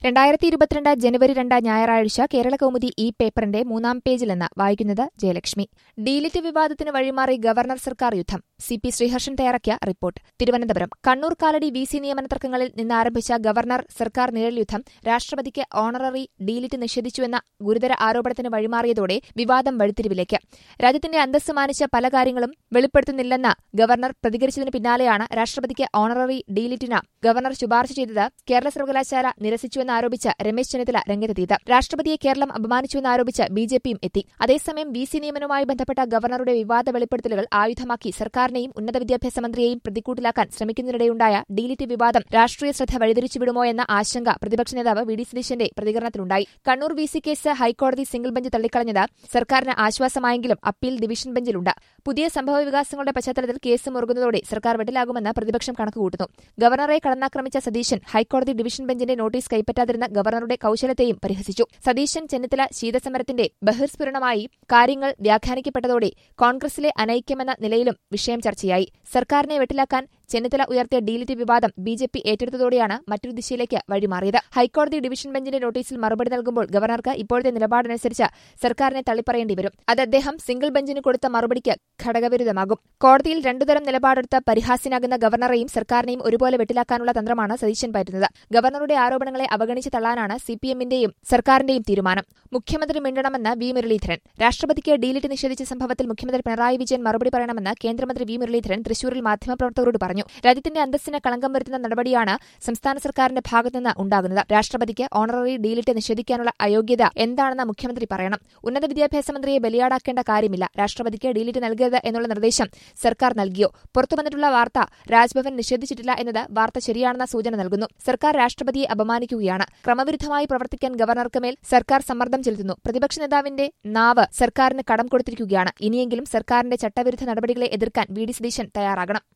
രണ്ടായിരത്തി ഇരുപത്തിരണ്ട് ജനുവരി രണ്ട് ഞായറാഴ്ച കേരള കൗമുദി ഈ പേപ്പറിന്റെ മൂന്നാം പേജിൽ നിന്ന് വായിക്കുന്നത് ജയലക്ഷ്മി ഡീലിറ്റ് വിവാദത്തിന് വഴിമാറി ഗവർണർ സർക്കാർ യുദ്ധം സി പി ശ്രീഹർഷൻ തയ്യാറാക്കിയ report Thiruvananthapuram Kannur Kalady V C നിയമന തർക്കങ്ങളിൽ നിന്ന് ആരംഭിച്ച ഗവർണർ സർക്കാർ നിഴൽ യുദ്ധം രാഷ്ട്രപതിക്ക് ഓണററി ഡീലിറ്റ് നിഷേധിച്ചുവെന്ന ഗുരുതര ആരോപണത്തിന് വഴിമാറിയതോടെ വിവാദം വഴിത്തിരിവിലേക്ക് രാജ്യത്തിന്റെ അന്തസ്സ് മാനിച്ച പല കാര്യങ്ങളും വെളിപ്പെടുത്തുന്നില്ലെന്ന് ഗവർണർ പ്രതികരിച്ചതിന് പിന്നാലെയാണ് രാഷ്ട്രപതിക്ക് ഓണററി ഡീലിറ്റിന് ഗവർണർ ശുപാർശ ചെയ്തത് കേരള സർവകലാശാല നിരസിച്ചുവെന്ന് ആരോപിച്ച് രമേശ് ചെന്നിത്തല രംഗത്തെത്തിയത് രാഷ്ട്രപതിയെ കേരളം അപമാനിച്ചുവെന്ന് ആരോപിച്ച് ബി ജെ പിയും എത്തി അതേസമയം വി സി നിയമനവുമായി ബന്ധപ്പെട്ട ഗവർണറുടെ വിവാദ വെളിപ്പെടുത്തലുകൾ ആയുധമാക്കി സർക്കാരിനെയും ഉന്നത വിദ്യാഭ്യാസ മന്ത്രിയെയും പ്രതിക്കൂട്ടിലാക്കാൻ ശ്രമിക്കുന്നതിനിടെയുണ്ടായ ഡീലിറ്റ് വിവാദം രാഷ്ട്രീയ ശ്രദ്ധ വഴിതിരിച്ചുവിടുമോ എന്ന ആശങ്ക പ്രതിപക്ഷ നേതാവ് വി ഡി സതീശന്റെ പ്രതികരണത്തിലുണ്ടായി കണ്ണൂർ വി സി കേസ് ഹൈക്കോടതി സിംഗിൾ ബെഞ്ച് തള്ളിക്കളഞ്ഞത് സർക്കാരിന് ആശ്വാസമായെങ്കിലും അപ്പീൽ ഡിവിഷൻ ബെഞ്ചിലുണ്ട് പുതിയ സംഭവ വികാസങ്ങളുടെ പശ്ചാത്തലത്തിൽ കേസ് മുറുകുന്നതോടെ സർക്കാർ വെട്ടിലാകുമെന്ന് പ്രതിപക്ഷം കണക്കുകൂട്ടുന്നു ഗവർണറെ കടന്നാക്രമിച്ച സതീശൻ ഹൈക്കോടതി ഡിവിഷൻ ബെഞ്ചിന്റെ നോട്ടീസ് കൈപ്പറ്റാതിരുന്ന ഗവർണറുടെ കൌശലത്തെയും പരിഹസിച്ചു സതീശൻ ചെന്നിത്തല ശീതസമരത്തിന്റെ ബഹിർസ്ഫുരണമായി കാര്യങ്ങൾ വ്യാഖ്യാനിക്കപ്പെട്ടതോടെ കോൺഗ്രസിലെ അനൈക്യമെന്ന നിലയിലും വിഷയം ചർച്ചയായി സർക്കാരിനെ വെട്ടിലാക്കാൻ ചെന്നിത്തല ഉയർത്തിയ ഡീലിറ്റ് വിവാദം ബി ജെ പി ഏറ്റെടുത്തതോടെയാണ് മറ്റൊരു ദിശയിലേക്ക് വഴിമാറിയത് ഹൈക്കോടതി ഡിവിഷൻ ബെഞ്ചിന്റെ നോട്ടീസിൽ മറുപടി നൽകുമ്പോൾ ഗവർണർക്ക് ഇപ്പോഴത്തെ നിലപാടനുസരിച്ച് സർക്കാരിനെ തള്ളിപ്പറയേണ്ടി വരും അത് അദ്ദേഹം സിംഗിൾ ബെഞ്ചിന് കൊടുത്ത മറുപടിക്ക് ഘടകവിരുദ്ധമാകും കോടതിയിൽ രണ്ടുതരം നിലപാടെടുത്ത പരിഹാസ്യനാകുന്ന ഗവർണറെയും സർക്കാരിനെയും ഒരുപോലെ വെട്ടിലാക്കാനുള്ള തന്ത്രമാണ് സതീശൻ പയറ്റുന്നത് ഗവർണറുടെ ആരോപണങ്ങളെ അവഗണിച്ച് തള്ളാനാണ് സിപിഎമ്മിന്റെയും സർക്കാരിന്റെയും തീരുമാനം മുഖ്യമന്ത്രി മിണ്ടണമെന്ന് വി മുരളീധരൻ രാഷ്ട്രപതിക്ക് ഡീലിറ്റ് നിഷേധിച്ച സംഭവത്തിൽ മുഖ്യമന്ത്രി പിണറായി വിജയൻ മറുപടി പറയണമെന്ന് കേന്ദ്രമന്ത്രി വി മുരളീധരൻ തൃശൂരിൽ മാധ്യമപ്രവർത്തകരോട് പറഞ്ഞു രാജ്യത്തിന്റെ അന്തസ്സിന് കളങ്കം വരുത്തുന്ന നടപടിയാണ് സംസ്ഥാന സർക്കാരിന്റെ ഭാഗത്തുനിന്ന് ഉണ്ടാകുന്നത് രാഷ്ട്രപതിക്ക് ഓണററി ഡീലിറ്റ് നിഷേധിക്കാനുള്ള അയോഗ്യത എന്താണെന്ന് മുഖ്യമന്ത്രി പറയണം ഉന്നത വിദ്യാഭ്യാസ മന്ത്രിയെ ബലിയാടാക്കേണ്ട കാര്യമില്ല രാഷ്ട്രപതിക്ക് ഡീലിറ്റ് നൽകരുത് എന്നുള്ള നിർദ്ദേശം സർക്കാർ നൽകിയോ പുറത്തുവന്നിട്ടുള്ള വാർത്ത രാജ്ഭവൻ നിഷേധിച്ചിട്ടില്ല എന്നത് വാർത്ത ശരിയാണെന്ന സൂചന നൽകുന്നു സർക്കാർ രാഷ്ട്രപതിയെ അപമാനിക്കുകയാണ് ക്രമവിരുദ്ധമായി പ്രവർത്തിക്കാൻ ഗവർണർക്ക് മേൽ സർക്കാർ സമ്മർദ്ദം ചെലുത്തുന്നു പ്രതിപക്ഷ നേതാവിന്റെ നാവ് സർക്കാരിന് കടം കൊടുത്തിരിക്കുകയാണ് ഇനിയെങ്കിലും സർക്കാരിന്റെ ചട്ടവിരുദ്ധ നടപടികളെ എതിർക്കാൻ വി ഡി സതീശൻ തയ്യാറാകണം